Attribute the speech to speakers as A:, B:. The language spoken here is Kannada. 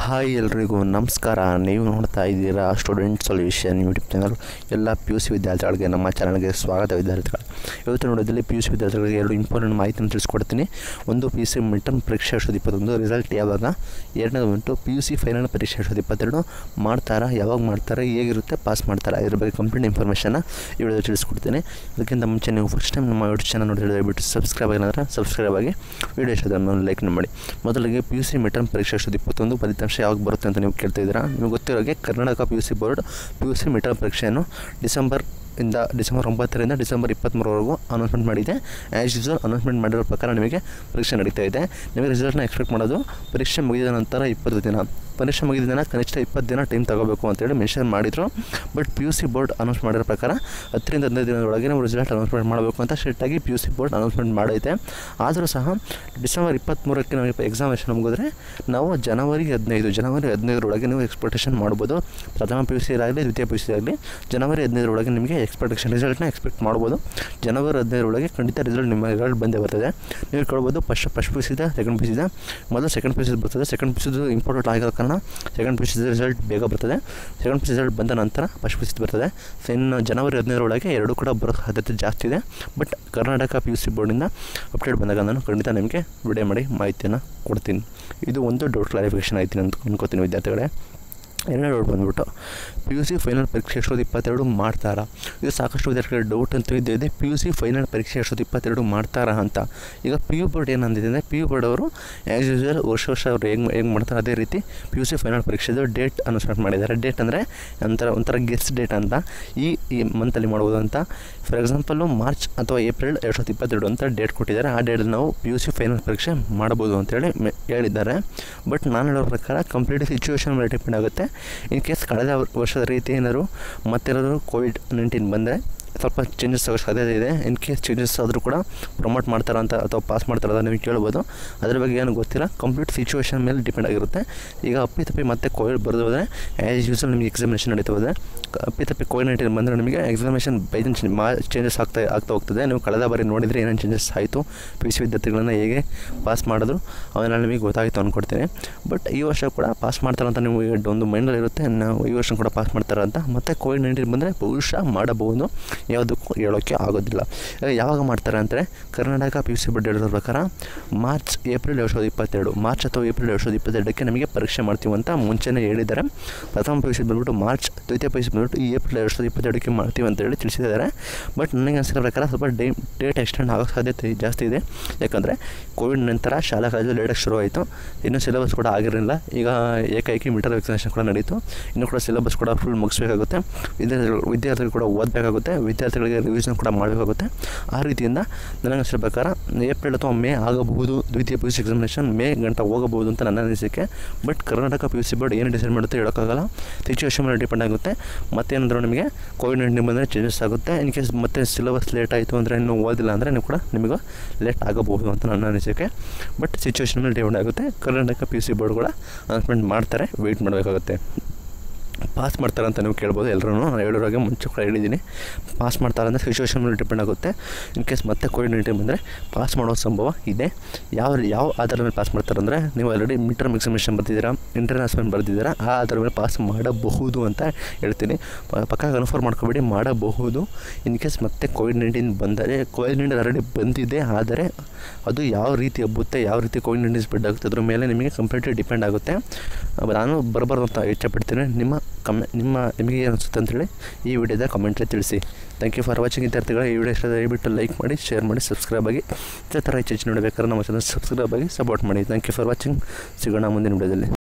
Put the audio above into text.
A: ಹಾಯ್ ಎಲ್ರಿಗೂ ನಮಸ್ಕಾರ ನೀವು ನೋಡ್ತಾ ಇದ್ದೀರಾ ಸ್ಟೂಡೆಂಟ್ ಸೊಲ್ಯೂಷನ್ ಯೂಟ್ಯೂಬ್ ಚಾನಲ್ ಎಲ್ಲ ಪಿ ಯು ಸಿ ವಿದ್ಯಾರ್ಥಿಗಳಿಗೆ ನಮ್ಮ ಚಾನಲ್ಗೆ ಸ್ವಾಗತ ವಿದ್ಯಾರ್ಥಿಗಳು ಇವತ್ತು ನೋಡೋದ್ರಲ್ಲಿ ಪಿ ಯು ಸಿ ವಿದ್ಯಾರ್ಥಿಗಳಿಗೆ ಎರಡು ಇಂಪಾರ್ಟೆಂಟ್ ಮಾಹಿತಿಯನ್ನು ತಿಳಿಸ್ಕೊಡ್ತೀನಿ ಒಂದು P U C mid term ಪರೀಕ್ಷೆ ಎರಡು ಸಾವಿರದ ಇಪ್ಪತ್ತೊಂದು ರಿಸಲ್ಟ್ ಯಾವಾಗ ಎರಡನೇದು ಬಂತು ಪಿ ಯು ಸಿ ಫೈನಲ್ ಪರೀಕ್ಷೆ ಎರಡು ಸಾವಿರದ ಇಪ್ಪತ್ತೆರಡು ಮಾಡ್ತಾರಾ ಯಾವಾಗ ಮಾಡ್ತಾರೆ ಹೇಗಿರುತ್ತೆ ಪಾಸ್ ಮಾಡ್ತಾರಾ ಇದ್ರ ಬಗ್ಗೆ ಕಂಪ್ಲೀಟ್ ಇನ್ಫಾರ್ಮೇಷನ್ನ ಈ ವಿಡಿಯೋದಲ್ಲಿ ತಿಳಿಸ್ಕೊಡ್ತೀನಿ ಅದಕ್ಕಿಂತ ಮುಂಚೆ ನೀವು ಫಸ್ಟ್ ಟೈಮ್ ನಮ್ಮ ಯೂಟ್ಯೂಬ್ ಚಾನಲ್ ನೋಡಿದ್ರೆ ದಯವಿಟ್ಟು ಸಬ್ಸ್ಕ್ರೈಬ್ ಆಗಿಲ್ಲ ಸಬ್ಸ್ಕ್ರೈಬ್ ಆಗಿ ವಿಡಿಯೋ ಇಷ್ಟವನ್ನು ಲೈಕ್ ಮಾಡಿ ಮೊದಲಿಗೆ P U C mid term ಪರೀಕ್ಷೆ ಎರಡು ಸಾವಿರದ ಇಪ್ಪತ್ತೊಂದು ಫಲಿತಾಂಶ ಯಾವಾಗ ಬರುತ್ತೆ ಅಂತ ನೀವು ಕೇಳ್ತಾ ಇದ್ದೀರಾ ನಿಮಗೆ ಗೊತ್ತಿರೋ ಹಾಗೆ Karnataka P U C board P U C mid term ಪರೀಕ್ಷೆಯನ್ನು ಡಿಸೆಂಬರ್ ಇಂದ ಡಿಸೆಂಬರ್ ಒಂಬತ್ತರಿಂದ ಡಿಸೆಂಬರ್ ಇಪ್ಪತ್ತ್ಮೂರವರೆಗೂ ಅನೌನ್ಸ್ಮೆಂಟ್ ಮಾಡಿದೆ ಆ್ಯಸ್ ಯೂಸ್ವಲ್ ಅನೌನ್ಸ್ಮೆಂಟ್ ಮಾಡಿರೋ ಪ್ರಕಾರ ನಿಮಗೆ ಪರೀಕ್ಷೆ ನಡೀತಾ ಇದೆ ನಿಮಗೆ ರಿಸಲ್ಟ್ನ ಎಕ್ಸ್ಪೆಕ್ಟ್ ಮಾಡೋದು ಪರೀಕ್ಷೆ ಮುಗಿದ ನಂತರ ಇಪ್ಪತ್ತು ದಿನ ಪರೀಕ್ಷೆ ಮುಗಿದ ದಿನ ಕನಿಷ್ಠ ಇಪ್ಪತ್ತು ದಿನ ಟೈಮ್ ತಗೋಬೇಕು ಅಂತೇಳಿ ಮೆನ್ಷನ್ ಮಾಡಿದರು but P U C board announce ಮಾಡಿರೋ ಪ್ರಕಾರ ಹತ್ತರಿಂದ ಹದಿನೈದು ದಿನದೊಳಗೆ ನಾವು ರಿಸಲ್ಟ್ ಅನೌನ್ಸ್ಮೆಂಟ್ ಮಾಡಬೇಕು ಅಂತ ಸ್ಟ್ರಿಕ್ಟಾಗಿ P U C board announcement ಮಾಡೈತೆ ಆದರೂ ಸಹ ಡಿಸೆಂಬರ್ ಇಪ್ಪತ್ತ್ಮೂರಕ್ಕೆ ನಾವು ಎಕ್ಸಾಮಿನೇಷನ್ ಮುಗಿದ್ರೆ ನಾವು ಜನವರಿ ಹದಿನೈದು ಜನವರಿ ಹದಿನೈದರೊಳಗೆ ನೀವು ಎಕ್ಸ್ಪೆಕ್ಟೇಷನ್ ಮಾಡ್ಬೋದು ಪ್ರಥಮ ಪಿ ಯು ಸಿ ಆಗಲಿ ದ್ವಿತೀಯ ಪಿ ಯು ಸಿ ಆಗಲಿ ಜನವರಿ ಹದಿನೈದರೊಳಗೆ ನಿಮಗೆ ಎಕ್ಸ್ಪೆಕ್ಟೇಷನ್ ರಿಸಲ್ಟ್ನ ಎಕ್ಸ್ಪೆಕ್ಟ್ ಮಾಡ್ಬೋದು ಜನವರಿ ಹದಿನೈದರೊಳಗೆ ಖಂಡಿತ ರಿಸಲ್ಟ್ ನಿಮ್ಮ ರಿಸಲ್ಟ್ ಬಂದೇ ಬರ್ತದೆ ನೀವು ಕೇಳ್ಬೋದು ಫಸ್ಟ್ ಫಸ್ಟ್ ಪಿ ಯು ಸಿದೆ ಸೆಕೆಂಡ್ ಪಿ ಯು ಸಿದೆ ಮೊದಲು ಸೆಕೆಂಡ್ ಪಿ ಯು ಸಿ ಬರ್ತದೆ ಸೆಕೆಂಡ್ ಪಿ ಯು ಸಿದು ಇಂಪಾರ್ಟೆಂಟ್ ಆಗಿರೋ ಕಾರಣ second P U C result ಬೇಗ ಬರ್ತದೆ second P U C result ಬಂದ ನಂತರ ಫಸ್ಟ್ ಪಿ ಯು ಸಿ ಬರ್ತದೆ ಸೊ ಇನ್ನು ಜನವರಿ ಹದಿನೈದರೊಳಗೆ ಎರಡೂ ಕೂಡ ಬರೋ ಸಾಧ್ಯತೆ ಜಾಸ್ತಿ ಇದೆ but Karnataka P U C ಬೋರ್ಡಿಂದ ಅಪ್ಡೇಟ್ ಬಂದಾಗ ನಾನು ಖಂಡಿತ ನಿಮಗೆ ವಿಡಿಯೋ ಮಾಡಿ ಮಾಹಿತಿಯನ್ನು ಕೊಡ್ತೀನಿ ಇದು ಒಂದು ಡೌಟ್ ಕ್ಲಾರಿಫಿಕೇಷನ್ ಆಯ್ತೀನಿ ಅಂತ ಅನ್ಕೋತೀನಿ ವಿದ್ಯಾರ್ಥಿಗಳೇ ಎರಡನೇ ಡೌಟ್ ಬಂದ್ಬಿಟ್ಟು ಪಿ ಯು ಸಿ ಫೈನಲ್ ಪರೀಕ್ಷೆ ಎರಡು ಸಾವಿರದ ಇಪ್ಪತ್ತೆರಡು ಮಾಡ್ತಾರಾ ಇದು ಸಾಕಷ್ಟು ವಿದ್ಯಾರ್ಥಿಗಳ ಡೌಟ್ ಅಂತೂ ಇದ್ದೇ ಇದೆ ಪಿ ಯು ಸಿ ಫೈನಲ್ ಪರೀಕ್ಷೆ ಎರಡು ಸಾವಿರದ ಇಪ್ಪತ್ತೆರಡು ಮಾಡ್ತಾರಾ ಅಂತ ಈಗ ಪಿ ಯು ಬೋರ್ಡ್ ಏನಂದಿದೆ ಅಂದರೆ ಪಿ ಯು ಬೋರ್ಡ್ ಅವರು ಆ್ಯಸ್ ಯೂಸ್ವಲ್ ವರ್ಷ ವರ್ಷ ಅವ್ರು ಹೆಂಗೆ ಹೆಂಗೆ ಮಾಡ್ತಾರೆ ಅದೇ ರೀತಿ ಪಿ ಯು ಸಿ ಫೈನಲ್ ಪರೀಕ್ಷೆದು ಡೇಟ್ ಅನೌನ್ಸ್ಮೆಂಟ್ ಮಾಡಿದ್ದಾರೆ ಡೇಟ್ ಅಂದರೆ ಒಂಥರ ಒಂಥರ ಗೆಸ್ಟ್ ಡೇಟ್ ಅಂತ ಈ ಈ ಮಂತಲ್ಲಿ ಮಾಡ್ಬೋದು ಅಂತ ಫಾರ್ ಎಕ್ಸಾಂಪಲ್ಲು ಮಾರ್ಚ್ ಅಥವಾ ಏಪ್ರಿಲ್ ಎರಡು ಸಾವಿರದ ಇಪ್ಪತ್ತೆರಡು ಅಂತ ಡೇಟ್ ಕೊಟ್ಟಿದ್ದಾರೆ ಆ ಡೇಟಲ್ಲಿ ನಾವು ಪಿ ಯು ಸಿ ಫೈನಲ್ ಪರೀಕ್ಷೆ ಮಾಡ್ಬೋದು ಅಂತೇಳಿ ಮೆ ಹೇಳಿದ್ದಾರೆ ಬಟ್ ನಾನು ಹೇಳೋ ಪ್ರಕಾರ ಕಂಪ್ಲೀಟ್ ಸಿಚುವೇಶನ್ ಮೇಲೆ ಡಿಪೆಂಡ್ ಆಗುತ್ತೆ ಇನ್ ಕೇಸ್ ಕಳೆದ ವರ್ಷದ ರೀತಿ ಏನಾದ್ರು ಮತ್ತೇನಾದರೂ ಕೋವಿಡ್ ನೈನ್ಟೀನ್ ಬಂದರೆ ಸ್ವಲ್ಪ ಚೇಂಜಸ್ ಆಗೋ ಸಾಧ್ಯತೆ ಇದೆ ಇನ್ ಕೇಸ್ ಚೇಂಜಸ್ ಆದರೂ ಕೂಡ ಪ್ರಮೋಟ್ ಮಾಡ್ತಾರ ಅಂತ ಅಥವಾ ಪಾಸ್ ಮಾಡ್ತಾರ ಅಂತ ನೀವು ಕೇಳ್ಬೋದು ಅದ್ರ ಬಗ್ಗೆ ಏನು ಗೊತ್ತಿಲ್ಲ ಕಂಪ್ಲೀಟ್ ಸಿಚುವೇಶನ್ ಮೇಲೆ ಡಿಪೆಂಡ್ ಆಗಿರುತ್ತೆ ಈಗ ಅಪ್ಪಿ ತಪ್ಪಿ ಮತ್ತೆ ಕೋವಿಡ್ ಬರೆದು ಹೋದರೆ ಆ್ಯಸ್ ಯೂಸಲ್ ನಿಮಗೆ ಎಕ್ಸಾಮಿನೇಷನ್ ನಡೀತಾ ಹೋದರೆ ಅಪ್ಪಿ ತಪ್ಪಿ ಕೋವಿಡ್ ನೈನ್ಟೀನ್ ಬಂದರೆ ನಿಮಗೆ ಎಕ್ಸಾಮಿನೇಷನ್ ಬೈ ಚಾನ್ಸ್ ಮಾ ಚೇಂಜಸ್ ಆಗ್ತಾ ಆಗ್ತಾ ಹೋಗ್ತದೆ ನೀವು ಕಳೆದ ಬಾರಿ ನೋಡಿದರೆ ಏನೇನು ಚೇಂಜಸ್ ಆಯಿತು ಪಿ ಯು ಸಿ ವಿದ್ಯಾರ್ಥಿಗಳನ್ನು ಹೇಗೆ ಪಾಸ್ ಮಾಡಿದ್ರು ಅವೆಲ್ಲ ನಿಮಗೆ ಗೊತ್ತಾಯಿತು ಅಂದ್ಕೊಡ್ತೀನಿ ಬಟ್ ಈ ವರ್ಷ ಕೂಡ ಪಾಸ್ ಮಾಡ್ತಾರೆ ಅಂತ ನೀವು ಒಂದು ಮೈಂಡಲ್ಲಿ ಇರುತ್ತೆ ನಾವು ಈ ವರ್ಷ ಕೂಡ ಪಾಸ್ ಮಾಡ್ತಾರೆ ಅಂತ ಮತ್ತು ಕೋವಿಡ್ ನೈನ್ಟೀನ್ ಬಂದರೆ ಬಹುಶಃ ಮಾಡಬಹುದು ಯಾವುದಕ್ಕೂ ಹೇಳೋಕ್ಕೆ ಆಗೋದಿಲ್ಲ ಯಾವಾಗ ಮಾಡ್ತಾರೆ ಅಂದರೆ Karnataka P U C board ಹೇಳಿರೋ ಪ್ರಕಾರ ಮಾರ್ಚ್ ಏಪ್ರಿಲ್ ಎರಡು ಸಾವಿರದ ಇಪ್ಪತ್ತೆರಡು ಮಾರ್ಚ್ ಅಥವಾ ಏಪ್ರಿಲ್ ಎರಡು ಸಾವಿರದ ಇಪ್ಪತ್ತೆರಡಕ್ಕೆ ನಮಗೆ ಪರೀಕ್ಷೆ ಮಾಡ್ತೀವಿ ಅಂತ ಮುಂಚೆನೇ ಹೇಳಿದ್ದಾರೆ ಪ್ರಥಮ ಪಿ ಯು ಸಿ ಬಂದ್ಬಿಟ್ಟು ಮಾರ್ಚ್ ದ್ವಿತೀಯ ಪಿ ಯು ಸಿ ಬಂದ್ಬಿಟ್ಟು ಈ ಏಪ್ರಿಲ್ ಎರಡು ಸಾವಿರದ ಇಪ್ಪತ್ತೆರಡಕ್ಕೆ ಮಾಡ್ತೀವಿ ಅಂತ ಹೇಳಿ ತಿಳಿಸಿದ್ದಾರೆ ಬಟ್ ನನಗೆ ಅನಿಸಿರೋ ಪ್ರಕಾರ ಸ್ವಲ್ಪ ಡೇ ಡೇಟ್ ಎಕ್ಸ್ಟೆಂಡ್ ಆಗೋ ಸಾಧ್ಯತೆ ಜಾಸ್ತಿ ಇದೆ ಯಾಕಂದರೆ ಕೋವಿಡ್ ನಂತರ ಶಾಲಾ ಕಾಲೇಜು ಲೇಟಾಗಿ ಶುರು ಆಯಿತು ಇನ್ನೂ ಸಿಲೆಬಸ್ ಕೂಡ ಆಗಿರಲಿಲ್ಲ ಈಗ ಏಕೈಕಿ ಮೀಟರ್ ವ್ಯಾಕ್ಸಿನೇಷನ್ ಕೂಡ ನಡೀತು ಇನ್ನೂ ಕೂಡ ಸಿಲೆಬಸ್ ಕೂಡ ಫುಲ್ ಮುಗಿಸ್ಬೇಕಾಗುತ್ತೆ ವಿದ್ಯಾರ್ಥಿಗಳು ವಿದ್ಯಾರ್ಥಿಗಳು ಕೂಡ ಓದಬೇಕಾಗುತ್ತೆ ವಿದ್ಯಾರ್ಥಿಗಳಿಗೆ ರಿವಿಷನ್ ಕೂಡ ಮಾಡಬೇಕಾಗುತ್ತೆ ಆ ರೀತಿಯಿಂದ ನನಗೆ ಅನಿಸಿದ ಪ್ರಕಾರ ಏಪ್ರಿಲ್ ಅಥವಾ ಮೇ ಆಗಬಹುದು ದ್ವಿತೀಯ P U C examination May ಗಂಟ ಹೋಗಬಹುದು ಅಂತ ನನ್ನ ಅನಿಸಿಕೆ but Karnataka P U C board ಏನು ಡಿಸೈಡ್ ಮಾಡುತ್ತೆ ಹೇಳೋಕ್ಕಾಗಲ್ಲ ಸಿಚುವೇಶನ್ ಮೇಲೆ ಡಿಪೆಂಡ್ ಆಗುತ್ತೆ ಮತ್ತೇನಂದ್ರೆ ನಿಮಗೆ ಕೋವಿಡ್ ನೈನ್ಟೀನ್ ಬಂದರೆ ಚೇಂಜಸ್ ಆಗುತ್ತೆ ಇನ್ ಕೇಸ್ ಮತ್ತೆ ಸಿಲೆಬಸ್ ಲೇಟ್ ಆಯಿತು ಅಂದರೆ ಇನ್ನೂ ಓದಿಲ್ಲ ಅಂದರೆ ನೀವು ಕೂಡ ನಿಮಗೆ ಲೇಟ್ ಆಗಬಹುದು ಅಂತ ನನ್ನ ಅನಿಸಿಕೆ ಬಟ್ ಸಿಚುವೇಶನ್ ಮೇಲೆ ಡಿಪೆಂಡ್ ಆಗುತ್ತೆ Karnataka P U C board ಕೂಡ ಅನೌನ್ಸ್ಮೆಂಟ್ ಮಾಡ್ತಾರೆ ವೆಯ್ಟ್ ಮಾಡಬೇಕಾಗುತ್ತೆ ಪಾಸ್ ಮಾಡ್ತಾರೆ ಅಂತ ನೀವು ಕೇಳ್ಬೋದು ಎಲ್ಲರೂ ನಾನು ಹೇಳೋರಾಗೆ ಮುಂಚೆ ಕೂಡ ಹೇಳಿದ್ದೀನಿ ಪಾಸ್ ಮಾಡ್ತಾರೆ ಅಂದರೆ ಸಿಚುವೇಶನ್ ಮೇಲೆ ಡಿಪೆಂಡ್ ಆಗುತ್ತೆ ಇನ್ ಕೇಸ್ ಮತ್ತೆ ಕೋವಿಡ್ ನೈನ್ಟೀನ್ ಬಂದರೆ ಪಾಸ್ ಮಾಡೋ ಸಂಭವ ಇದೆ ಯಾವ ಯಾವ ಆಧಾರದ ಮೇಲೆ ಪಾಸ್ ಮಾಡ್ತಾರೆ ಅಂದರೆ ನೀವು ಆಲ್ರೆಡಿ ಮಿಡ್ ಟರ್ಮ್ ಎಕ್ಸಾಮಿನೇಷನ್ ಬರ್ತಿದ್ದೀರಾ ಇಂಟರ್ನ್ಯಾಷನಲ್ ಬರ್ತಿದ್ದೀರಾ ಆ ಆಧಾರದ ಮೇಲೆ ಪಾಸ್ ಮಾಡಬಹುದು ಅಂತ ಹೇಳ್ತೀನಿ ಪಕ್ಕ ಕನ್ಫರ್ಮ್ ಮಾಡ್ಕೊಬೇಡಿ ಮಾಡಬಹುದು ಇನ್ ಕೇಸ್ ಮತ್ತೆ ಕೋವಿಡ್ ನೈನ್ಟೀನ್ ಬಂದರೆ ಕೋವಿಡ್ ನೈನ್ಟೀನ್ ಆಲ್ರೆಡಿ ಬಂದಿದೆ ಆದರೆ ಅದು ಯಾವ ರೀತಿ ಹಬ್ಬುತ್ತೆ ಯಾವ ರೀತಿ ಕೋವಿಡ್ ನೈನ್ಟೀನ್ ಸ್ಪ್ರೆಡ್ ಆಗುತ್ತೆ ಅದ್ರ ಮೇಲೆ ನಿಮಗೆ ಕಂಪ್ಲೀಟ್ಲಿ ಡಿಪೆಂಡ್ ಆಗುತ್ತೆ ನಾನು ಬರಬಾರ್ದು ಅಂತ ಇಷ್ಟಪಡ್ತೀನಿ ನಿಮ್ಮ ಕಮೆ ನಿಮ್ಮ ನಿಮಗೆ ಏನು ಅನಿಸುತ್ತೆ ಅಂತೇಳಿ ಈ ವಿಡಿಯೋದ ಕಮೆಂಟ್ಲಿ ತಿಳಿಸಿ ಥ್ಯಾಂಕ್ ಯು ಫಾರ್ ವಾಚಿಂಗ್ ವಿದ್ಯಾರ್ಥಿಗಳು ಈ ವಿಡಿಯೋ ಇಷ್ಟ ದಯವಿಟ್ಟು ಲೈಕ್ ಮಾಡಿ ಶೇರ್ ಮಾಡಿ ಸಬ್ಸ್ಕ್ರೈಬ್ ಆಗಿ ಇದೇ ಥರ ಹೆಚ್ಚು ಹೆಚ್ಚು ನೋಡಬೇಕಾದ್ರೆ ನಮ್ಮ ಚಾನಲ್ ಸಬ್ಸ್ಕ್ರೈಬ್ ಆಗಿ ಸಪೋರ್ಟ್ ಮಾಡಿ ಥ್ಯಾಂಕ್ ಯು ಫಾರ್ ವಾಚಿಂಗ್ ಸಿಗೋಣ ಮುಂದಿನ ವಿಡಿಯೋದಲ್ಲಿ